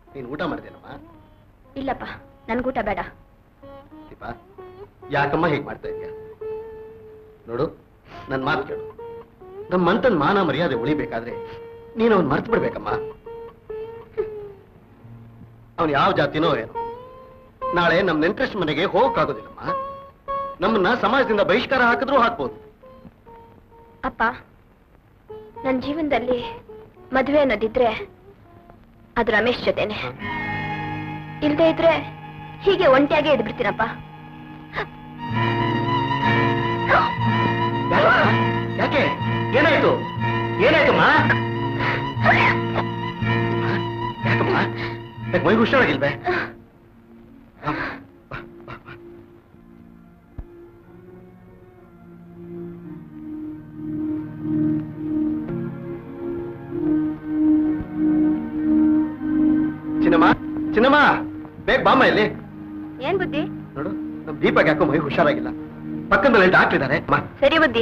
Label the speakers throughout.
Speaker 1: ನೀನು ಊಟ ಮಾಡ್ತೇನಮ್ಮ
Speaker 2: ಇಲ್ಲಪ್ಪ ನನ್ಗೂಟ ಬೇಡ
Speaker 1: ದೀಪ ಯಾಕಮ್ಮ ಹೀಗೆ ಮಾಡ್ತಾ ಇದೀಯ ನೋಡು ನನ್ನ ಮಾತು ಕೇಳು ನಮ್ಮ ಮಂತನ್ ಮಾನ ಮರ್ಯಾದೆ ಉಳಿಬೇಕಾದ್ರೆ ನೀನು ಅವ್ನು ಮರ್ತು ಬಿಡ್ಬೇಕಮ್ಮ ಅವನು ಯಾವ ಜಾತಿನೋ ಏನೋ ನಾಳೆ ನಮ್ಮ ನೆಂಟ್ರೆಸ್ಟ್ ಮನೆಗೆ ಹೋಗಕ್ಕಾಗೋದಿಲ್ಲಮ್ಮ ನಮ್ಮನ್ನ ಸಮಾಜದಿಂದ ಬಹಿಷ್ಕಾರ ಹಾಕಿದ್ರೂ ಹಾಕ್ಬೋದು
Speaker 2: ಅಪ್ಪ ನನ್ನ ಜೀವನದಲ್ಲಿ ಮದುವೆ ಅನ್ನೋದಿದ್ರೆ ಅದು ರಮೇಶ್ ಜೊತೆನೆ ಇಲ್ದೇ ಇದ್ರೆ ಹೀಗೆ ಒಂಟಿಯಾಗೆ ಇದ್ಬಿಡ್ತೀನಪ್ಪ
Speaker 1: ಯಾಕಮ್ಮ? ಯಾಕೆ ಏನಾಯ್ತು ಏನಾಯ್ತಮ್ಮ ಯಾಕಮ್ಮ ಯಾಕೆ ಮೈ ಹುಷಾರಾಗಿಲ್ವೇ ಬಾ, ಬಾ, ಬಾ, ಬಾ. ಚಿನ್ನಮ್ಮ ಚಿನ್ನಮ್ಮ ಬೇಗ ಬಾಮ್ಮ ಇಲ್ಲಿ
Speaker 2: ಏನ್ ಬುದ್ಧಿ
Speaker 1: ನೋಡು ನಮ್ ದೀಪಕ್ ಯಾಕೋ ಮೈ ಹುಷಾರಾಗಿಲ್ಲ ಪಕ್ಕದಲ್ಲಿ ಡಾಕ್ಟರ್ ಇದ್ದಾರೆ ಅಮ್ಮ
Speaker 2: ಸರಿ ಬುದ್ಧಿ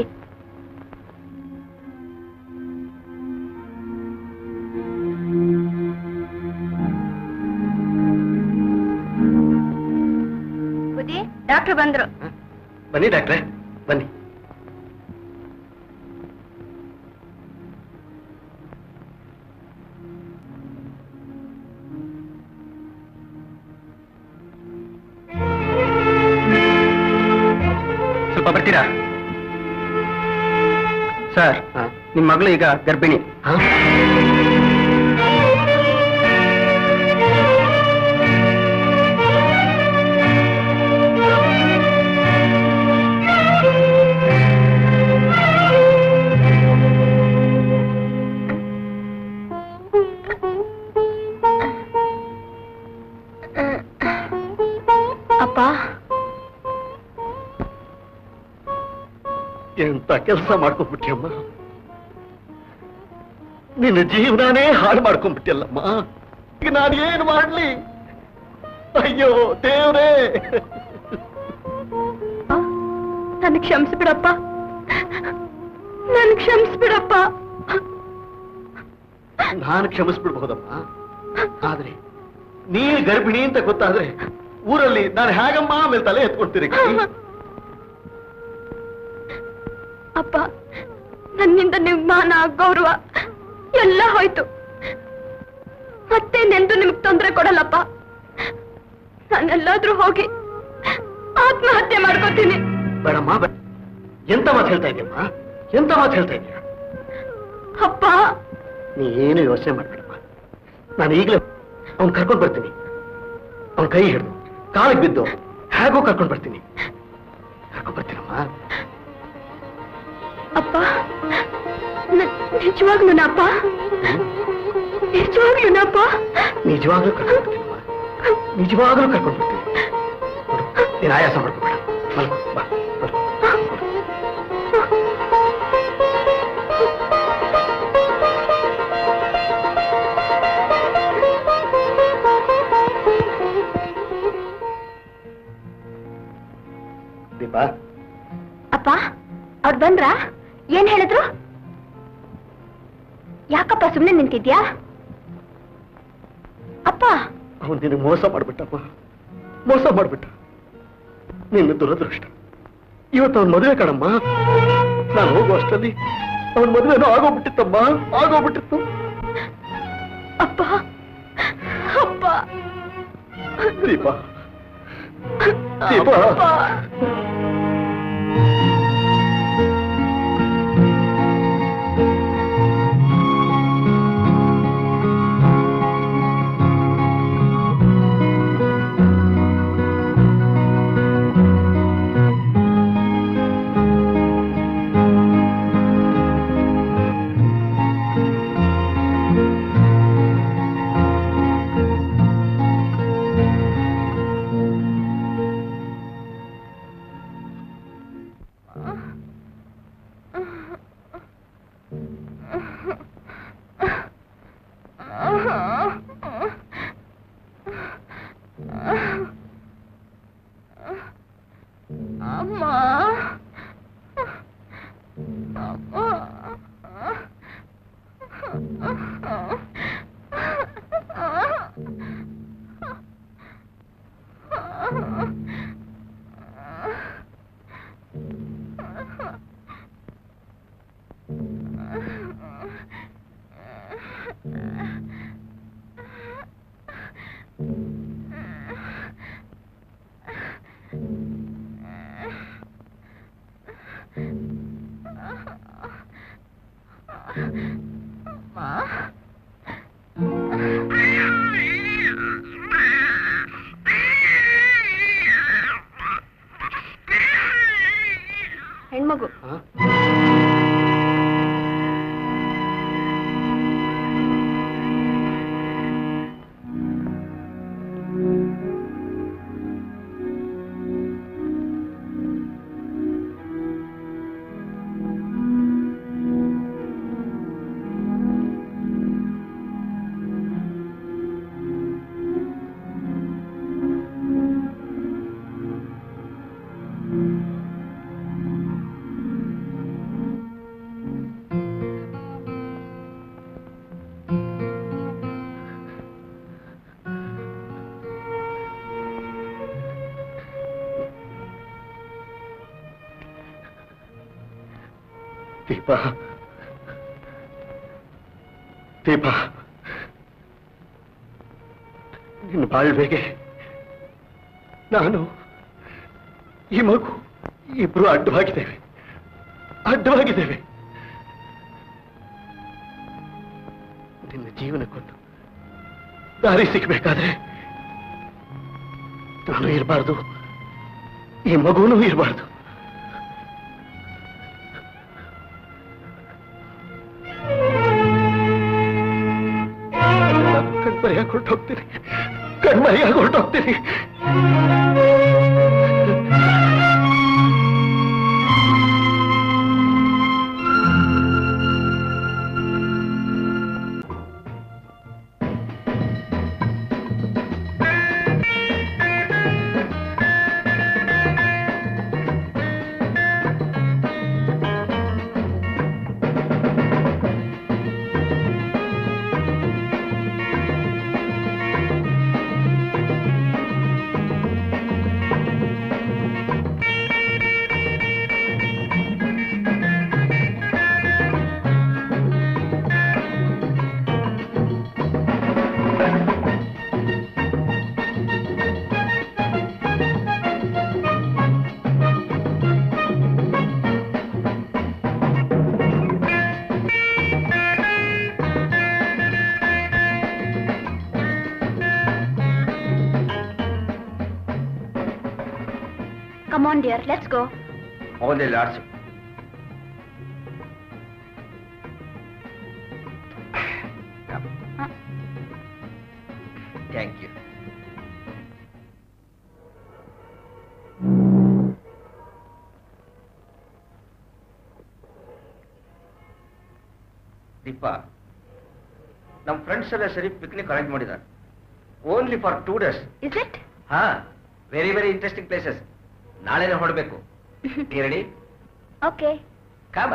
Speaker 2: ಬುದ್ಧಿ ಡಾಕ್ಟರ್ ಬಂದ್ರು
Speaker 1: ಹ? ಬನ್ನಿ ಡಾಕ್ಟ್ರೆ ಬನ್ನಿ ಸ್ವಲ್ಪ ಬರ್ತೀರಾ ಸರ್ ನಿಮ್ಮ ಮಗಳು ಈಗ ಗರ್ಭಿಣಿ
Speaker 2: ಅಪ್ಪ
Speaker 1: ಎಂತ ಕೆಲಸ ಮಾಡ್ಕೊಂಡ್ಬಿಟ್ಟಿಯಮ್ಮ ನಿನ್ನ ಜೀವನಾನೇ ಹಾಳು ಮಾಡ್ಕೊಂಡ್ಬಿಟ್ಟಿಯಲ್ಲಮ್ಮ ಈಗ ನಾನು ಏನು ಮಾಡ್ಲಿ ಅಯ್ಯೋ ದೇವ್ರೇ
Speaker 2: ನನ್ ಕ್ಷಮಿಸ್ಬಿಡಪ್ಪ ನನ್ ಕ್ಷಮಿಸ್ಬಿಡಪ್ಪ
Speaker 1: ನಾನು ಕ್ಷಮಿಸ್ಬಿಡ್ಬಹುದಮ್ಮ ಆದ್ರೆ ನೀನು ಗರ್ಭಿಣಿ ಅಂತ ಗೊತ್ತಾದ್ರೆ ಊರಲ್ಲಿ ನಾನು ಹೇಗಮ್ಮ ಆಮೇಲೆ ತಲೆ ಎತ್ಕೊಳ್ತೀರಿ
Speaker 2: ಅಪ್ಪ ನನ್ನಿಂದ ನಿಮ್ ಮಾನ ಗೌರವ ಎಲ್ಲ ಹೋಯ್ತು ಮತ್ತೆ ನೆಂದು ನಿಮ್ಗೆ ತೊಂದರೆ ಕೊಡಲ್ಲಪ್ಪ ನಾನೆಲ್ಲಾದ್ರೂ ಹೋಗಿ ಆತ್ಮಹತ್ಯೆ ಮಾಡ್ಕೋತೀನಿ
Speaker 1: ಬೇಡಮ್ಮ ಬೇಡ. ಎಂತ ಮಾತು ಹೇಳ್ತಾ ಇದೆಯಮ್ಮ ಎಂತ ಮಾತು ಹೇಳ್ತಾ ಇದೀಯ
Speaker 2: ಅಪ್ಪ
Speaker 1: ನೀ ಏನು ಯೋಚನೆ ಮಾಡ್ಬೇಡಮ್ಮ ನಾನು ಈಗಲೇ ಅವ್ನ್ ಕರ್ಕೊಂಡ್ ಬರ್ತೀನಿ ಅವ್ನ ಕೈ ಹಿಡಿದು ಕಾಲಿಗೆ ಬಿದ್ದು ಹೇಗೋ ಕರ್ಕೊಂಡ್ ಬರ್ತೀನಿ ಕರ್ಕೊಂಡ್ ಬರ್ತೀನಮ್ಮ
Speaker 2: ಅಪ್ಪ ನಿಜವಾಗ್ಲೂನಪ್ಪ ನಿಜವಾಗ್ಲೂನಪ್ಪ
Speaker 1: ನಿಜವಾಗ್ಲೂ ಕರ್ಕೊಂಡ್ ಬರ್ತೀನಮ್ಮ ನಿಜವಾಗ್ಲೂ ಕರ್ಕೊಂಡ್ ಬರ್ತೀನಿ ನೋಡು, ನೀನ್ ಆಯಾಸ ಮಾಡ್ಕೋಬೇಡ ಮಲ್ಕೋ ಬಾ ಮಲ್ಕೋ. ದೀಪಾ
Speaker 2: ಅಪ್ಪ ಅವ್ರು ಬಂದ್ರಾ ಏನ್ ಹೇಳಿದ್ರು ಯಾಕಪ್ಪ ಸುಮ್ಮನೆ ನಿಂತಿದ್ಯಾ ಅಪ್ಪ
Speaker 1: ಅವನು ನಿನಗೆ ಮೋಸ ಮಾಡ್ಬಿಟ್ಟಪ್ಪ ಮೋಸ ಮಾಡ್ಬಿಟ್ಟ ನಿನ್ನ ದುರದೃಷ್ಟ ಇವತ್ತು ಅವನ ಮದುವೆ ಕಣಮ್ಮ ನಾನು ಹೋಗೋ ಅಷ್ಟರಲ್ಲಿ ಅವನ ಮದುವೆನೂ ಆಗೋಗ್ಬಿಟ್ಟಿತ್ತಮ್ಮ ಆಗೋಗ್ಬಿಟ್ಟಿತ್ತು
Speaker 2: ಅಪ್ಪ ಅಪ್ಪ
Speaker 1: ದೀಪ ದೀಪ
Speaker 2: ಅಪ್ಪ. ಅಮ್ಮ ಅಮ್ಮ ಹೆಣ್ಮಗು
Speaker 1: ಆ? ದೀಪ ದೀಪ ನಿನ್ನ ಬಾಳ್ವೆಗೆ ನಾನು ಈ ಮಗು ಇಬ್ರು ಅಡ್ಡವಾಗಿದ್ದೇವೆ ಅಡ್ಡವಾಗಿದ್ದೇವೆ ನಿನ್ನ ಜೀವನಕ್ಕೊಂದು ದಾರಿ ಸಿಗಬೇಕಾದ್ರೆ ನಾನು ಇರಬಾರ್ದು ಈ ಮಗುನೂ ಇರಬಾರ್ದು ಕಣ್ಮರೆಯಾಗಿ ಹೊರಟೋಗ್ತೀನಿ ಕಣ್ಮರೆಯಾಗಿ ಹೊರಟೋಗ್ತೀನಿ
Speaker 2: come on dear let's go
Speaker 3: Only Lordship. Come. Thank you. Deepa ನಮ್ಮ ಫ್ರೆಂಡ್ಸ್ ಎಲ್ಲ ಸರಿ ಪಿಕ್ನಿಕ್ ಅರೇಂಜ್ ಮಾಡಿದ್ದಾರೆ only for two days
Speaker 2: is it
Speaker 3: ಹಾ ವೆರಿ ವೆರಿ ಇಂಟ್ರೆಸ್ಟಿಂಗ್ ಪ್ಲೇಸಸ್ ನಾಳೆನೇ ಹೊರಡಬೇಕು ರೆಡಿ
Speaker 2: ಓಕೆ
Speaker 3: ಕಾಮ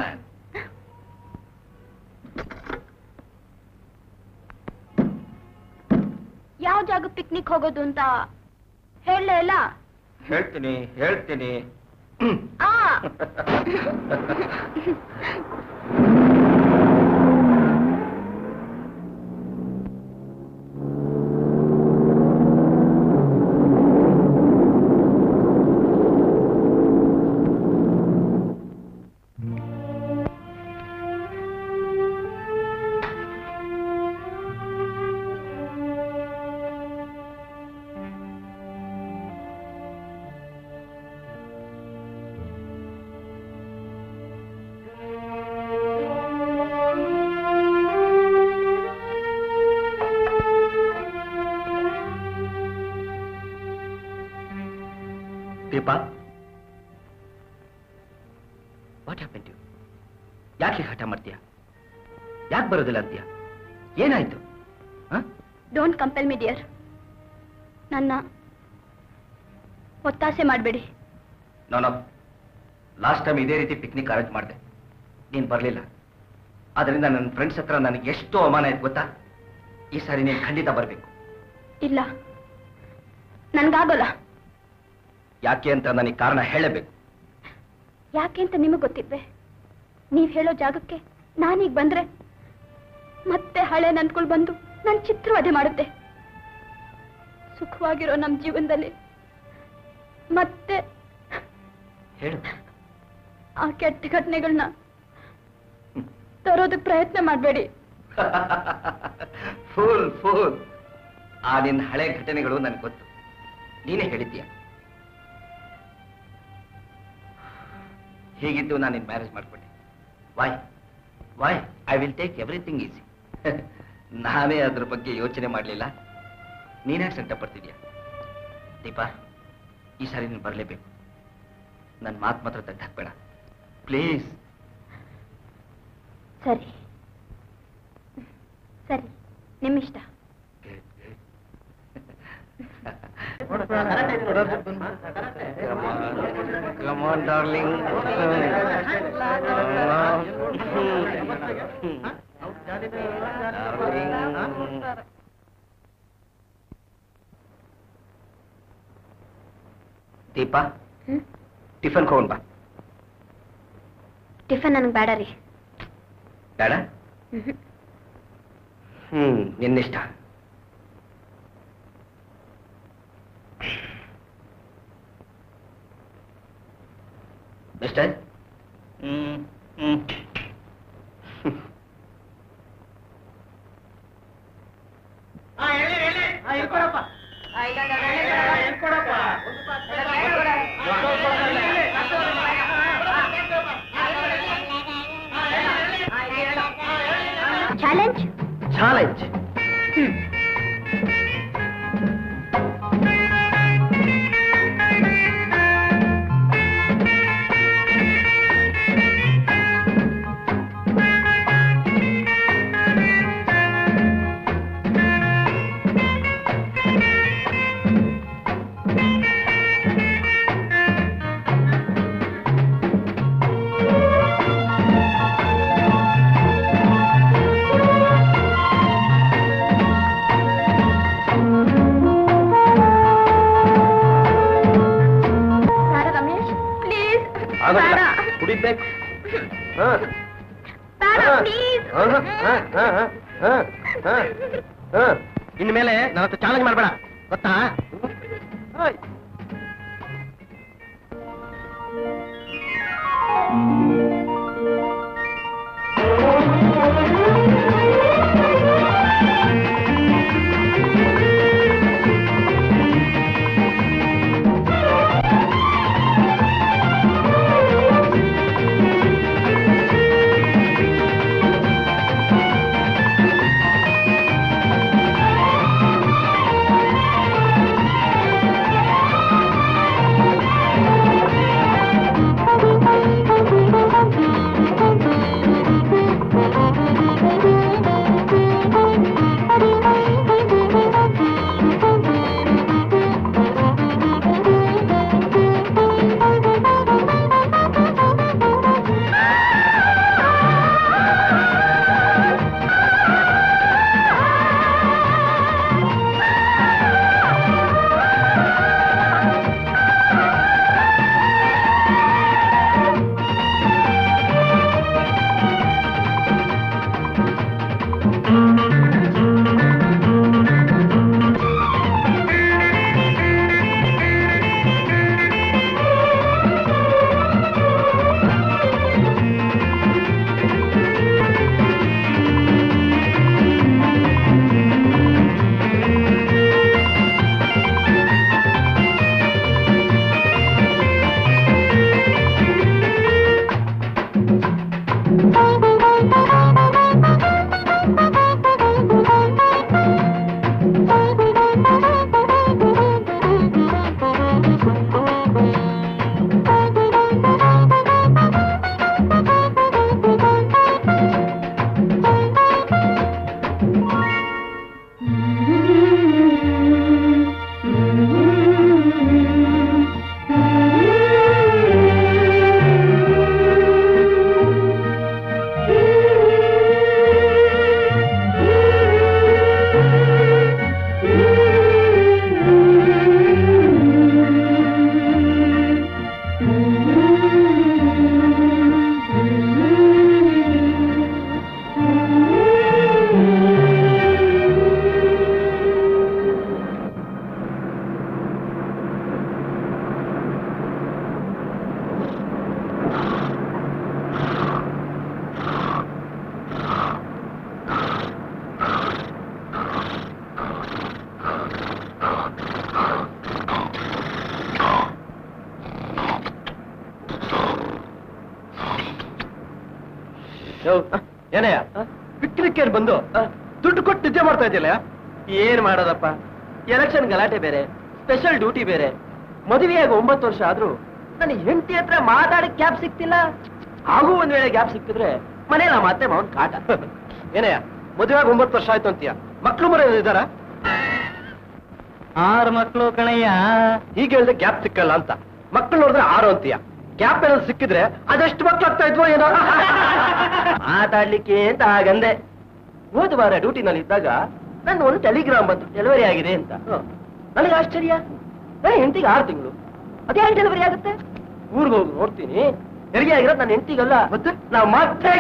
Speaker 2: ಯಾವ ಜಾಗ ಪಿಕ್ನಿಕ್ ಹೋಗೋದು ಅಂತ ಹೇಳಲೇ ಇಲ್ಲ
Speaker 3: ಹೇಳ್ತೀನಿ ಹೇಳ್ತೀನಿ
Speaker 2: ಆ
Speaker 3: ದೀಪ ವಾಟ್ ಹ್ಯಾಪನ್ ಯು ಯಾಕೆ ಹಠ ಮಾಡ್ತೀಯ ಯಾಕೆ ಬರೋದಿಲ್ಲ ಅಂತೀಯ ಏನಾಯ್ತು
Speaker 2: ಡೋಂಟ್ ಕಂಪೆಲ್ ಮಿ ಡಿಯರ್ ನನ್ನ ಒತ್ತಾಸೆ ಮಾಡಬೇಡಿ
Speaker 3: ನಾನು ಲಾಸ್ಟ್ ಟೈಮ್ ಇದೇ ರೀತಿ ಪಿಕ್ನಿಕ್ ಅರೇಂಜ್ ಮಾಡಿದೆ ನೀನು ಬರಲಿಲ್ಲ ಅದರಿಂದ ನನ್ನ ಫ್ರೆಂಡ್ಸ್ ಹತ್ರ ನನಗೆ ಎಷ್ಟು ಅವಮಾನ ಆಯ್ತು ಗೊತ್ತಾ ಈ ಸಾರಿ ನೀನು ಖಂಡಿತ ಬರಬೇಕು
Speaker 2: ಇಲ್ಲ ನನ್ಗಾಗಲ್ಲ
Speaker 3: ಯಾಕೆ ಅಂತ ನನಗೆ ಕಾರಣ ಹೇಳಬೇಕು
Speaker 2: ಯಾಕೆ ಅಂತ ನಿಮಗೆ ಗೊತ್ತಿದ್ವೆ ನೀವ್ ಹೇಳೋ ಜಾಗಕ್ಕೆ ನಾನೀಗ ಬಂದ್ರೆ ಮತ್ತೆ ಹಳೆ ನನ್ಗಳು ಬಂದು ನನ್ ಚಿತ್ರವಧೆ ಮಾಡುತ್ತೆ ಸುಖವಾಗಿರೋ ನಮ್ ಜೀವನದಲ್ಲಿ ಮತ್ತೆ
Speaker 3: ಹೇಳು
Speaker 2: ಆ ಕೆಟ್ಟ ಘಟನೆಗಳನ್ನ ತರೋದಕ್ಕೆ ಪ್ರಯತ್ನ ಮಾಡಬೇಡಿ
Speaker 3: ಫೂಲ್ ಫೂಲ್ ಆ ನಿನ್ನ ಹಳೆ ಘಟನೆಗಳು ನನಗೆ ಗೊತ್ತು ನೀನೇ ಹೇಳಿದ್ದೀಯ ಹೀಗಿದ್ದು ನಾನು ನಿನ್ನ ಮ್ಯಾರೇಜ್ ಮಾಡ್ಕೊಂಡೆ why why I will take everything easy ನಾನೇ ಅದ್ರ ಬಗ್ಗೆ ಯೋಚನೆ ಮಾಡಲಿಲ್ಲ ನೀನ್ಯಾಕೆ ಸಂಕಟ ಪಡ್ತಿದ್ಯಾ ದೀಪಾ ಈ ಸಾರಿ ನೀನು ಬರಲೇಬೇಕು ನನ್ನ ಮಾತು ಮಾತ್ರ ತಗ್ದು ಹಾಕ್ಬೇಡ ಪ್ಲೀಸ್
Speaker 2: ಸರಿ ಸರಿ ನಿಮ್ಮಿಷ್ಟ
Speaker 3: Come on, darling. Darling. Deepa
Speaker 2: ಹ್ಮ್
Speaker 3: ಟಿಫನ್ ಹೋಗೋಣ ಬಾ
Speaker 2: ಟಿಫನ್ ನನಗೆ ಬೇಡ ರೀ
Speaker 3: ಬೇಡ
Speaker 2: ಮ್ಹೂ.
Speaker 3: ಹ್ಮ್ ನಿನ್ನಿಷ್ಟ ಮಿಸ್ಟರ್ ಹ್ಮ್ ಹ್ಮ್
Speaker 2: ಚಾಲೆಂಜ್
Speaker 3: ಚಾಲೆಂಜ್
Speaker 2: ಬೇಡ ರಮೇಶ್ ಪ್ಲೀಸ್ ಬೇಡ
Speaker 1: ಕುಡಿಬೇಕು
Speaker 2: ಬೇಡ ಪ್ಲೀಸ್
Speaker 1: ಇನ್ಮೇಲೆ ನನ್ನ ಹತ್ರ ಚಾಲೆಂಜ್ ಮಾಡಬೇಡ ಗೊತ್ತಾ ದುಡ್ಡು ಕೊಟ್ಟು ನಿದ್ದೆ ಮಾಡ್ತಾ ಇದೆಯಲ್ಲ
Speaker 4: ಏನ್ ಮಾಡೋದಪ್ಪ ಎಲೆಕ್ಷನ್ ಗಲಾಟೆ ಬೇರೆ ಸ್ಪೆಷಲ್ ಡ್ಯೂಟಿ ಬೇರೆ ಮದುವೆಯಾಗಿ ಒಂಬತ್ತು ವರ್ಷ ಆದ್ರೂ ನನಗೆ ಹೆಂಡತಿ ಹತ್ರ ಮಾತಾಡಕ್ ಗ್ಯಾಪ್ ಸಿಕ್ತಿಲ್ಲ ಹಾಗೂ ಒಂದ್ ವೇಳೆ ಗ್ಯಾಪ್ ಸಿಕ್ಕಿದ್ರೆ ಮನೇಲಿ ನಮ್ಮ ಅತ್ತೆ ಮಾವನ್ ಕಾಟ
Speaker 1: ಏನಯ್ಯ ಮದುವೆಯಾಗಿ ಒಂಬತ್ತು ವರ್ಷ ಆಯ್ತು ಅಂತೀಯ ಮಕ್ಳು ಮರ ಇದ್ದಾರ
Speaker 4: ಆರು ಮಕ್ಕಳು ಕಣಯ್ಯ
Speaker 1: ಹೀಗೆ ಹೇಳ್ದೆ ಗ್ಯಾಪ್ ಸಿಕ್ಕಲ್ಲ ಅಂತ ಮಕ್ಳು ನೋಡಿದ್ರೆ ಆರು ಅಂತೀಯ ಗ್ಯಾಪ್ ಏನಾದ್ರು ಸಿಕ್ಕಿದ್ರೆ ಅದೆಷ್ಟು ಮಕ್ಳು ಆಗ್ತಾ ಇದ್ವೋ ಏನೋ
Speaker 4: ಮಾತಾಡ್ಲಿಕ್ಕೆ ಅಂತ ಹಾಗಂದೆ ಹೋದ ವಾರ ಡ್ಯೂಟಿನಲ್ಲಿ ಇದ್ದಾಗ ನನ್ನ ಒಂದು ಟೆಲಿಗ್ರಾಮ್ ಬಂತು ಡೆಲಿವರಿ ಆಗಿದೆ ಅಂತ ನನಗೆ ಆಶ್ಚರ್ಯ ನನ್ನ ಹೆಂಡತಿಗೆ ಆರು ತಿಂಗಳು ಅದೇ ಡೆಲಿವರಿ ಆಗುತ್ತೆ ಊರಿಗೆ ಹೋಗಿ ನೋಡ್ತೀನಿ ಹೆರಿಗೆ ಆಗಿರೋದು ನನ್ನ ಹೆಂಡತಿಗಲ್ಲ ಮತ್ತೆ ನಾವು ಮತ್ತೆ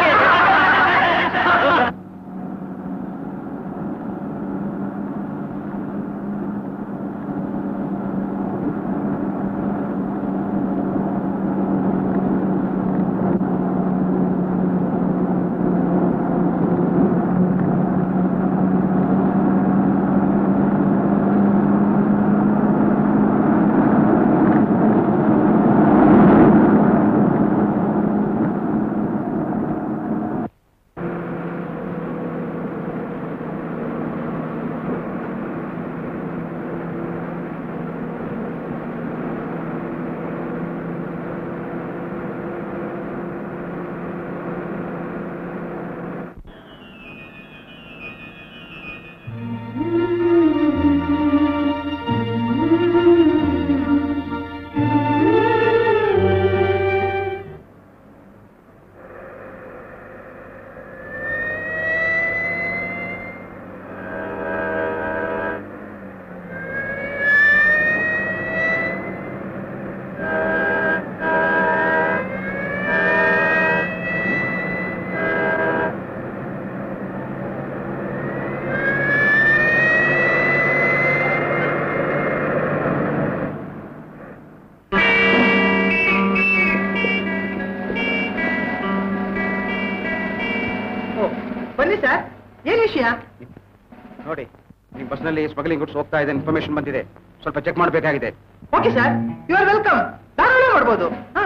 Speaker 5: ಬನ್ನಿ ಸರ್ ಏನ್ ವಿಷಯ
Speaker 1: ನೋಡಿ ನಿಮ್ಮ ಬಸ್ನಲ್ಲಿ ಸ್ಮಗ್ಲಿಂಗ್ ಗುಡ್ಸ್ ಹೋಗ್ತಾ ಇದೆ ಇನ್ಫಾರ್ಮೇಶನ್ ಬಂದಿದೆ ಸ್ವಲ್ಪ ಚೆಕ್ ಮಾಡಬೇಕಾಗಿದೆ
Speaker 5: okay sir you are welcome ಧಾರಾಳ ಮಾಡ್ಬೋದು ಹಾ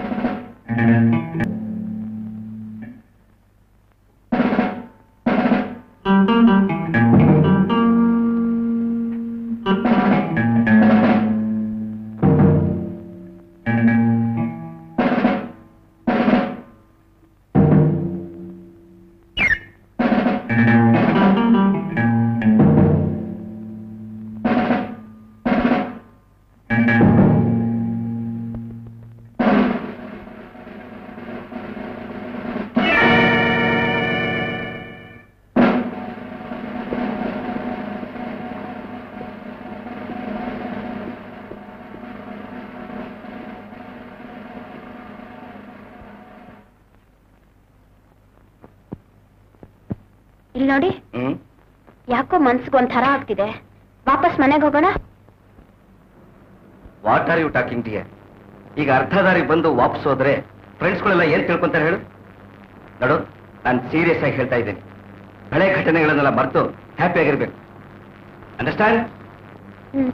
Speaker 2: ಇಲ್ಲಿ ನೋಡಿ
Speaker 3: ಹ್ಮ್
Speaker 2: ಯಾಕೋ ಮನ್ಸಿಗೆ ಒಂಥರ ಆಗ್ತಿದೆ ವಾಪಸ್ ಮನೆಗೆ ಹೋಗೋಣ
Speaker 3: what are you talking dear ಈಗ ಅರ್ಧ ದಾರಿ ಬಂದು ವಾಪಸ್ ಹೋದ್ರೆ ಫ್ರೆಂಡ್ಸ್ಗಳೆಲ್ಲ ಏನ್ ತಿಳ್ಕೊಂತಾರೆ ಹೇಳು ನೋಡು ನಾನು ಸೀರಿಯಸ್ ಆಗಿ ಹೇಳ್ತಾ ಇದ್ದೀನಿ ಹಳೆ ಘಟನೆಗಳನ್ನೆಲ್ಲ ಮರೆತು ಹ್ಯಾಪಿ ಆಗಿರ್ಬೇಕು understand
Speaker 2: hmm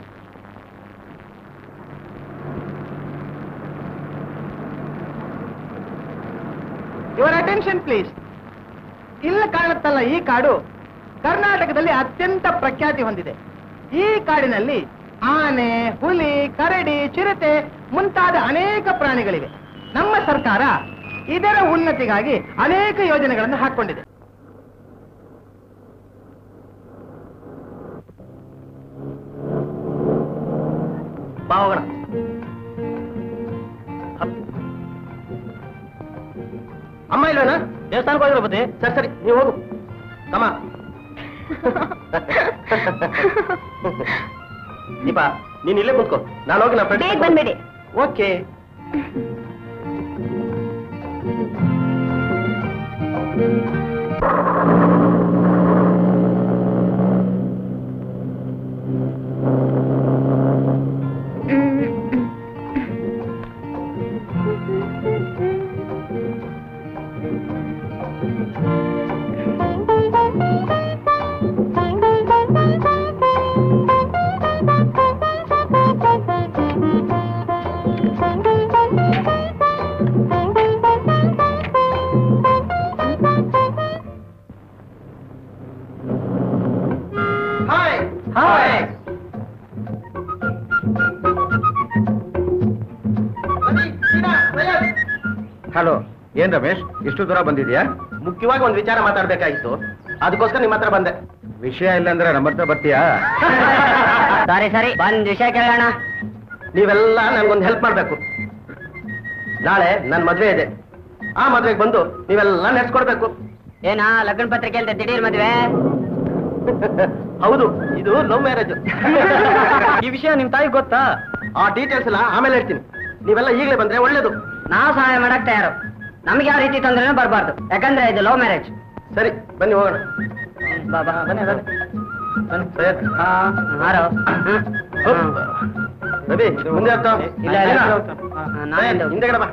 Speaker 5: your attention please ಇಲ್ಲ ಕಾಣುತ್ತಲ್ಲ ಈ ಕಾಡು ಕರ್ನಾಟಕದಲ್ಲಿ ಅತ್ಯಂತ ಪ್ರಖ್ಯಾತಿ ಹೊಂದಿದೆ ಈ ಕಾಡಿನಲ್ಲಿ ಆನೆ ಹುಲಿ ಕರಡಿ ಚಿರತೆ ಮುಂತಾದ ಅನೇಕ ಪ್ರಾಣಿಗಳಿವೆ ನಮ್ಮ ಸರ್ಕಾರ ಇದರ ಉನ್ನತಿಗಾಗಿ ಅನೇಕ ಯೋಜನೆಗಳನ್ನು ಹಾಕೊಂಡಿದೆ
Speaker 4: ಬಾ ಹೋಗೋಣ ಅಮ್ಮ ಇಲ್ಲಣ್ಣ ದೇವಸ್ಥಾನಕ್ಕೆ ಹೋಗಿರೋ ಬುದ್ಧಿ ಸರಿ ಸರಿ ನೀವು ಹೋಗು ತಮ್ಮ ದೀಪ ನೀನ್ ಇಲ್ಲೇ ಕೂತ್ಕೋ ನಾನು ಹೋಗಿ ನಾ
Speaker 2: ಬೇಗ ಬಂದ್ಬಿಡಿ
Speaker 4: ಓಕೆ
Speaker 2: Thank you.
Speaker 1: ಹಲೋ ಏನ್ ರಮೇಶ್ ಇಷ್ಟು ದೂರ ಬಂದಿದ್ಯಾ
Speaker 4: ಮುಖ್ಯವಾಗಿ ಒಂದು ವಿಚಾರ ಮಾತಾಡ್ಬೇಕಾಗಿತ್ತು ಅದಕ್ಕೋಸ್ಕರ ನಿಮ್ಮ ಹತ್ರ ಬಂದೆ
Speaker 1: ವಿಷಯ ಇಲ್ಲ ಅಂದ್ರೆ ನಮ್ಮ ಹತ್ರ ಬರ್ತೀಯಾ
Speaker 6: ಸರಿ ಸರಿ ಬಂದ್ ವಿಷಯ ಕೇಳೋಣ
Speaker 4: ನೀವೆಲ್ಲ ನನ್ಗೊಂದು ಹೆಲ್ಪ್ ಮಾಡ್ಬೇಕು ನಾಳೆ ನನ್ನ ಮದ್ವೆ ಇದೆ ಆ ಮದ್ವೆಗೆ ಬಂದು ನೀವೆಲ್ಲ ನೆಡ್ಸ್ಕೊಡ್ಬೇಕು
Speaker 6: ಏನಾ ಲಗ್ನ ಪತ್ರಿಕೆ ಅಂತ ದಿಢೀರ್ ಮದ್ವೆ
Speaker 4: ಹೌದು ಇದು ಲವ್ ಮ್ಯಾರೇಜ್
Speaker 6: ಈ ವಿಷಯ ನಿಮ್ ತಾಯಿ ಗೊತ್ತಾ
Speaker 4: ಆ ಡೀಟೇಲ್ಸ್ ಎಲ್ಲ ಆಮೇಲೆ ಹೇಳ್ತೀನಿ ನೀವೆಲ್ಲ ಈಗಲೇ ಬಂದ್ರೆ ಒಳ್ಳೇದು
Speaker 6: ನಾವು ಸಹಾಯ ಮಾಡಕ್ ತಯಾರು ನಮ್ಗೆ ಯಾವ ರೀತಿ ತೊಂದ್ರೆನೂ ಬರಬಾರ್ದು ಯಾಕಂದ್ರೆ ಇದು ಲವ್ ಮ್ಯಾರೇಜ್
Speaker 4: ಸರಿ ಬನ್ನಿ ಹೋಗೋಣ
Speaker 6: ಬಾಬಾ ಬನ್ನಿ ಬನ್ನಿ
Speaker 4: ಸೈಯದ್.
Speaker 6: ಹಾ ಹಾರೋ
Speaker 4: ಹೋಪ್. ರವಿ ಮುಂದೆ ಹತ್ತ
Speaker 6: ಇಲ್ಲ, ಇಲ್ಲ. ಹಾ, ನಾನೇ
Speaker 4: ಸೈಯದ್,
Speaker 6: ಹಿಂದೆ
Speaker 4: ಹಿಂದೆಗಡೆ ಬಾ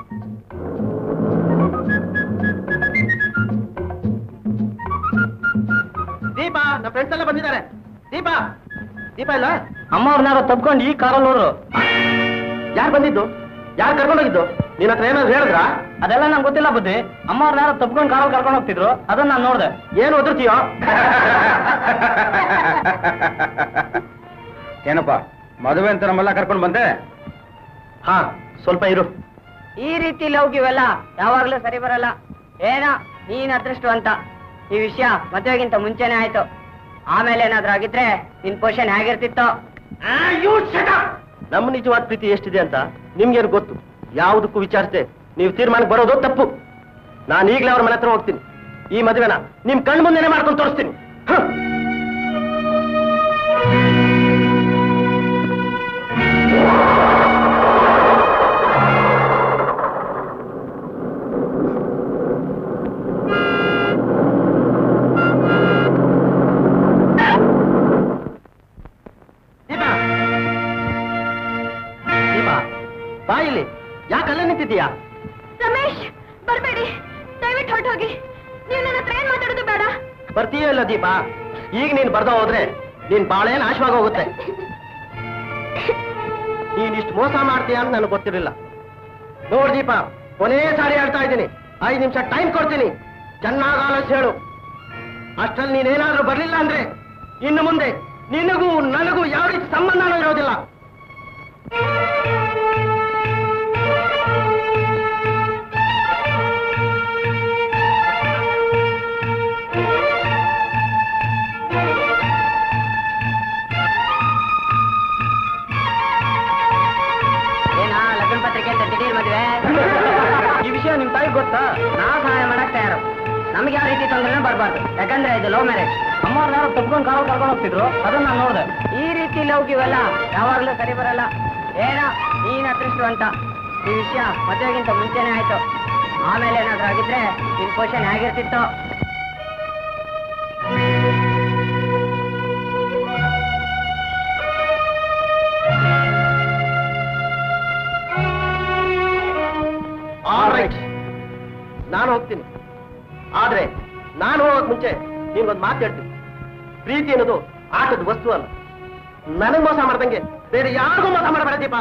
Speaker 4: ದೀಪಾ ನಮ್ಮ ಫ್ರೆಂಡ್ಸ್ ಎಲ್ಲ ಬಂದಿದ್ದಾರೆ ದೀಪಾ ದೀಪಾ ಇಲ್ಲ
Speaker 6: ಅಮ್ಮವ್ರನ್ನಾರು ತಪ್ಕೊಂಡು ಈ ಕಾರಲ್ಲಿ ಹೋದ್ರು
Speaker 4: ಯಾರು ಬಂದಿದ್ದು ಯಾರು ಕರ್ಕೊಂಡೋಗಿದ್ದು ನಿನ್ನ ಹತ್ರ ಏನಾದ್ರು ಹೇಳಿದ್ರಾ
Speaker 6: ಅದೆಲ್ಲ ನಂಗೆ ಗೊತ್ತಿಲ್ಲ ಬುದ್ಧಿ ಅಮ್ಮವ್ರನ್ನಾರು ತಪ್ಕೊಂಡು ಕಾರಲ್ಲಿ ಕರ್ಕೊಂಡು ಹೋಗ್ತಿದ್ರು ಅದನ್ನ ನಾನು ನೋಡ್ದೆ
Speaker 4: ಏನು ಒದರ್ತೀಯೋ
Speaker 1: ಏನಪ್ಪ ಮದುವೆ ಅಂತ ನಮ್ಮೆಲ್ಲ ಕರ್ಕೊಂಡು ಬಂದೆ
Speaker 4: ಹಾ ಸ್ವಲ್ಪ ಇರು
Speaker 6: ಈ ರೀತಿ ಲೌಕಿವೆಲ್ಲ ಯಾವಾಗ್ಲೂ ಸರಿ ಬರಲ್ಲ ಏನೋ ನೀನ್ ಅದೃಷ್ಟವಂತ ಈ ವಿಷಯ ಮದುವೆಗಿಂತ ಮುಂಚೆನೆ ಆಯ್ತು ಆಮೇಲೆ ಏನಾದ್ರೂ ಆಗಿದ್ರೆ ನಿನ್ ಪೋಷಣೆ ಹೇಗಿರ್ತಿತ್ತೋ
Speaker 4: ನಮ್ಮ ನಿಜವಾದ ಪ್ರೀತಿ ಎಷ್ಟಿದೆ ಅಂತ ನಿಮ್ಗೇನು ಗೊತ್ತು ಯಾವುದಕ್ಕೂ ವಿಚಾರಿಸದೆ ನೀವು ತೀರ್ಮಾನಕ್ಕೆ ಬರೋದು ತಪ್ಪು ನಾನು ಈಗಲೇ ಅವ್ರ ಮನೆ ಹತ್ರ ಹೋಗ್ತೀನಿ ಈ ಮದುವೆನ ನಿಮ್ ಕಣ್ ಮುಂದೆನೆ ಮಾಡ್ಕೊಂಡು ತೋರಿಸ್ತೀನಿ ಹ. ದೀಪಾ ದೀಪಾ ಬಾ ಇಲ್ಲಿ ಯಾಕೆ ಅಲ್ಲೇ ನಿಂತಿದ್ದೀಯಾ
Speaker 2: ರಮೇಶ್ ಬರ್ಬೇಡಿ ದಯವಿಟ್ಟು ಹೊರಟೋಗಿ ನೀವು ನನ್ನ ಹತ್ರ ಏನ್ ಮಾತಾಡೋದು ಬೇಡ
Speaker 4: ಬರ್ತೀಯೋ ಇಲ್ಲ ದೀಪಾ ಈಗ ನೀನ್ ಬರ್ದ ಹೋದ್ರೆ ನೀನ್ ಬಾಳೆ ನಾಶವಾಗಿ ಹೋಗುತ್ತೆ ನೀನ್ ಇಷ್ಟು ಮೋಸ ಮಾಡ್ತೀಯ ಅಂತ ನನಗೆ ಗೊತ್ತಿರಲಿಲ್ಲ ನೋಡ್ ದೀಪ ಕೊನೇ ಸಾರಿ ಹೇಳ್ತಾ ಇದ್ದೀನಿ ಐದು ನಿಮಿಷ ಟೈಮ್ ಕೊಡ್ತೀನಿ ಚೆನ್ನಾಗಿ ಆಲೋಚನೆ ಹೇಳು ಅಷ್ಟ್ರಲ್ಲಿ ನೀನೇನಾದ್ರೂ ಬರ್ಲಿಲ್ಲ ಅಂದ್ರೆ ಇನ್ನು ಮುಂದೆ ನಿನಗೂ ನನಗೂ ಯಾವ ರೀತಿ ಸಂಬಂಧನೂ ಇರೋದಿಲ್ಲ
Speaker 6: ಏನಾ ಲಗ್ನ ಪತ್ರಿಕೆ ಅಂತ ದಿಢೀರ್ ಮದ್ವೆ ಈ ವಿಷಯ ನಿಮ್ ತಾಯಿ ಗೊತ್ತಾ ನಾವು ಸಹಾಯ ಮಾಡಕ್ ತಯಾರು ನಮ್ಗೆ ಯಾವ ರೀತಿ ತೊಂದ್ರೆನೂ ಬರಬಾರ್ದು ಯಾಕಂದ್ರೆ ಇದು ಲವ್ ಮ್ಯಾರೇಜ್ ಅಮ್ಮವ್ರನ್ನಾರು ತಪ್ಕೊಂಡು ಕಾರಲ್ಲಿ ಕರ್ಕೊಂಡು ಹೋಗ್ತಿದ್ರು ಅದನ್ನ ನಾನು ನೋಡ್ದೆ ಈ ರೀತಿ ಲೌಕಿವೆಲ್ಲ ಯಾವಾಗ್ಲೂ ಸರಿ ಬರಲ್ಲ ಏನೋ ನೀನ್ ಅದೃಷ್ಟವಂತ ಈ ವಿಷಯ ಮದುವೆಗಿಂತ ಮುಂಚೆನೆ ಆಯ್ತು ಆಮೇಲೆ ಏನಾದ್ರೂ ಆಗಿದ್ರೆ ನಿನ್ ಪೋಷಣೆ ಹೇಗಿರ್ತಿತ್ತೋ
Speaker 4: ಆಲ್ ರೈಟ್ ನಾನು ಹೋಗ್ತೀನಿ ಆದ್ರೆ ನಾನು ಹೋಗಕ್ ಮುಂಚೆ ನಿನ್ಗೊಂದು ಮಾತು ಹೇಳ್ತೀನಿ ಪ್ರೀತಿ ಅನ್ನೋದು ಆಟದ ವಸ್ತು ಅಲ್ಲ ನನಗ್ ಮೋಸ ಮಾಡ್ದಂಗೆ ಬೇರೆ ಯಾರಿಗೂ ಮೋಸ ಮಾಡಬೇಡ ದೀಪ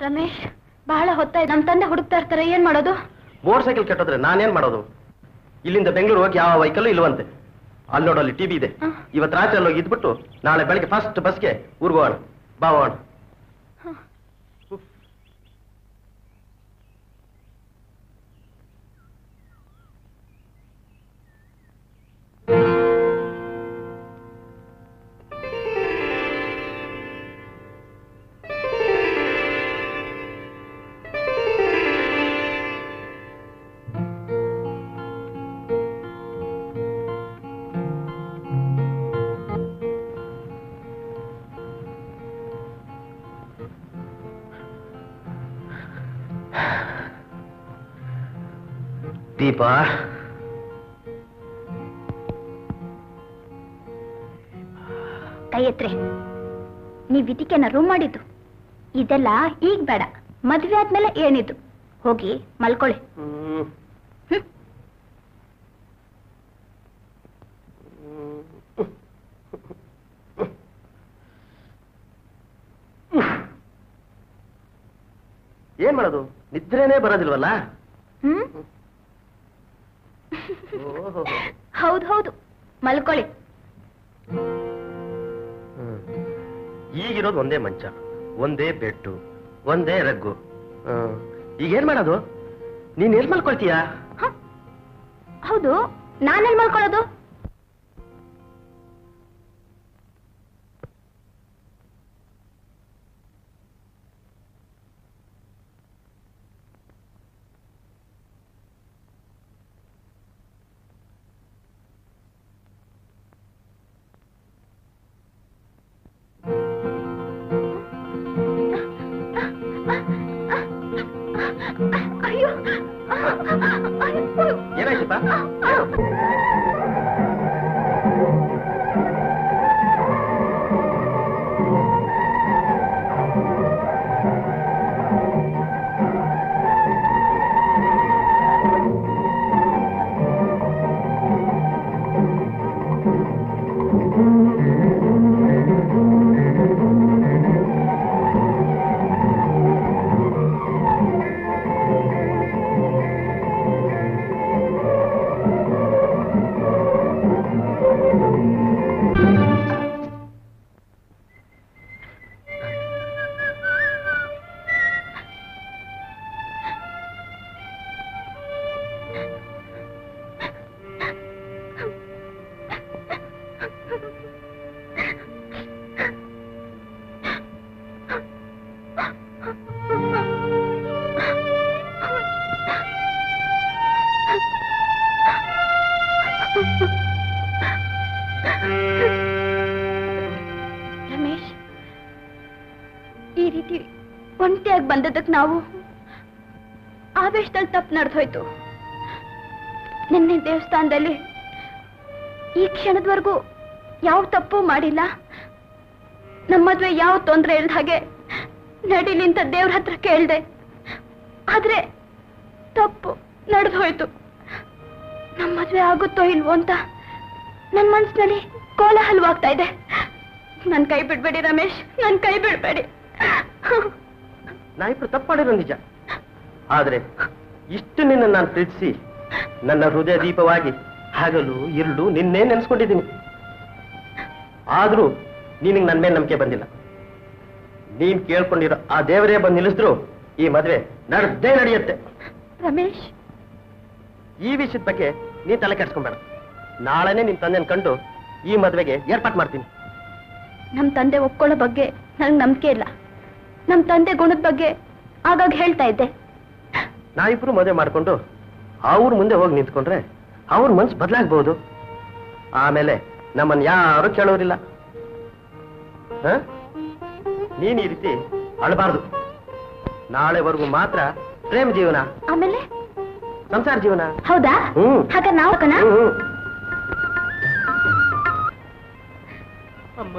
Speaker 2: ರಮೇಶ್ ಬಹಳ ಹೊತ್ತಾಯ್ತು ನಮ್ಮ ತಂದೆ ಹುಡುಕ್ತಾ ಇರ್ತಾರೆ ಏನ್ ಮಾಡೋದು
Speaker 4: ಮೋಟರ್ ಸೈಕಲ್ ಕೆಟ್ಟೋದ್ರೆ ನಾನೇನ್ ಮಾಡೋದು ಇಲ್ಲಿಂದ ಬೆಂಗಳೂರು ಹೋಗಿ ಯಾವ ವೆಹಿಕಲ್ ಇಲ್ವಂತೆ ಅಲ್ಲಿ ನೋಡು ಅಲ್ಲಿ ಟಿವಿ ಇದೆ
Speaker 2: ಹ.
Speaker 4: ಇವತ್ತು ರಾತ್ರಿ ಅಲ್ಲಿ ಹೋಗಿ ಇದ್ಬಿಟ್ಟು ನಾಳೆ ಬೆಳಗ್ಗೆ ಫಸ್ಟ್ ಬಸ್ಗೆ ಊರ್ಗ್ ಹೋಗೋಣ ಬಾ ಹೋಗೋಣ ದೀಪಾ
Speaker 2: ಕೈ ಎತ್ರೆ ನೀವ್ ಇದಕ್ಕೆ ರೂಮ್ ಮಾಡಿದ್ದು ಇದೆಲ್ಲ ಈಗ ಬೇಡ ಮದ್ವೆ ಆದ್ಮೇಲೆ ಏನಿದ್ದು ಹೋಗಿ ಮಲ್ಕೊಳ್ಳಿ
Speaker 4: ಹ್ಮ್.
Speaker 2: ಹ್ಮ್.
Speaker 4: ಏನ್ ಮಾಡೋದು ನಿದ್ರೇನೆ ಬರೋದಿಲ್ವಲ್ಲ
Speaker 2: ಹ್ಮ್
Speaker 4: ಓಹೋ.
Speaker 2: ಹೌದು ಹೌದು ಮಲ್ಕೊಳ್ಳಿ
Speaker 4: ಹ್ಮ್. ಈಗಿರೋದು ಒಂದೇ ಮಂಚ ಒಂದೇ ಬೆಟ್ಟು ಒಂದೇ ರಗ್ಗು ಹ್ಮ್. ಈಗ ಏನ್ ಮಾಡೋದು ನೀನ್ ಎಲ್ ಮಲ್ಕೊಳ್ತೀಯಾ
Speaker 2: ಹ? ಹೌದು ನಾನೆಲ್ ಮಲ್ಕೊಳ್ಳೋದು ಅಯ್ಯೋ ಅಯ್ಯೋ.
Speaker 4: ಏನಾಯ್ತಪ್ಪ
Speaker 2: ರಮೇಶ್ ಈ ರೀತಿ ಒಂಟಿಯಾಗಿ ಬಂದದಕ್ಕೆ ನಾವು ಆವೇಶದಲ್ಲಿ ತಪ್ಪು ನಡೆದೋಯ್ತು ನಿನ್ನೆ ದೇವಸ್ಥಾನದಲ್ಲಿ ಈ ಕ್ಷಣದವರೆಗೂ ಯಾವ ತಪ್ಪು ಮಾಡಿಲ್ಲ ನಮ್ಮ ಮದ್ವೆ ಯಾವ ತೊಂದರೆ ಇಲ್ದ ಹಾಗೆ ನಡೀಲಿ ಅಂತ ದೇವ್ರ ಹತ್ರ ಕೇಳ್ದೆ ಆದ್ರೆ ತಪ್ಪು ನಡೆದು ಹೋಯ್ತು ನಮ್ಮ ಮದ್ವೆ ಆಗುತ್ತೋ ಇಲ್ವೋ ಅಂತ ನನ್ನ ಮನ್ಸಿನಲ್ಲಿ ಕೋಲಾಹಲವಾಗ್ತಾ ಇದೆ ನನ್ ಕೈ ಬಿಡ್ಬೇಡಿ ರಮೇಶ್ ನನ್ ಕೈ ಬಿಡ್ಬೇಡಿ
Speaker 4: ನಾ ಇಬ್ರು ತಪ್ಪು ಮಾಡಿರೋ ನಿಜ ಆದ್ರೆ ಇಷ್ಟು ನಿನ್ನ ನಾನು ಪ್ರೀತಿಸಿ ನನ್ನ ಹೃದಯ ದೀಪವಾಗಿ ಹಗಲು ಇರುಳು ನಿನ್ನೆ ನೆನೆಸ್ಕೊಂಡಿದ್ದೀನಿ ಆದ್ರೂ ನಿನಗೆ ನನ್ನ ಮೇಲೆ ನಂಬಿಕೆ ಬಂದಿಲ್ಲ ನೀನ್ ಕೇಳ್ಕೊಂಡಿರೋ ಆ ದೇವರೇ ಬಂದು ನಿಲ್ಲಿಸಿದ್ರು ಈ ಮದ್ವೆ ನಡೆದೇ ನಡೆಯುತ್ತೆ
Speaker 2: ರಮೇಶ್
Speaker 4: ಈ ವಿಷಯದ ಬಗ್ಗೆ ನೀನ್ ತಲೆ ಕೆಡ್ಸ್ಕೊಂಬೇಡ ನಾಳೆನೆ ನಿನ್ ತಂದೆನ ಕಂಡು ಈ ಮದ್ವೆಗೆ ಏರ್ಪಾಟ್ ಮಾಡ್ತೀನಿ
Speaker 2: ನಮ್ ತಂದೆ ಒಪ್ಕೊಳ್ಳೋ ಬಗ್ಗೆ ನನಗೆ ನಂಬಿಕೆ ಇಲ್ಲ ನಮ್ ತಂದೆ ಗುಣದ ಬಗ್ಗೆ ಆಗಾಗ ಹೇಳ್ತಾ ಇದ್ದೆ
Speaker 4: ನಾವಿಬ್ರು ಮದುವೆ ಮಾಡ್ಕೊಂಡು ಅವ್ರ ಮುಂದೆ ಹೋಗಿ ನಿಂತ್ಕೊಂಡ್ರೆ ಅವ್ರ ಮನ್ಸು ಬದಲಾಗ್ಬಹುದು ಆಮೇಲೆ ನಮ್ಮನ್ನ ಯಾರು ಕೇಳೋರಿಲ್ಲ ಹ? ನೀನ್ ಈ ರೀತಿ ಅಳಬಾರ್ದು ನಾಳೆವರೆಗೂ ಮಾತ್ರ ಪ್ರೇಮ ಜೀವನ
Speaker 2: ಆಮೇಲೆ
Speaker 4: ಸಂಸಾರ ಜೀವನ
Speaker 2: ಹೌದಾ
Speaker 4: ಹ್ಮ್.
Speaker 2: ಹಾಗಾದ್ರೆ ನಾವು ಕಣ
Speaker 4: ಹ್ಮ್, ಹ್ಮ್. ಅಮ್ಮ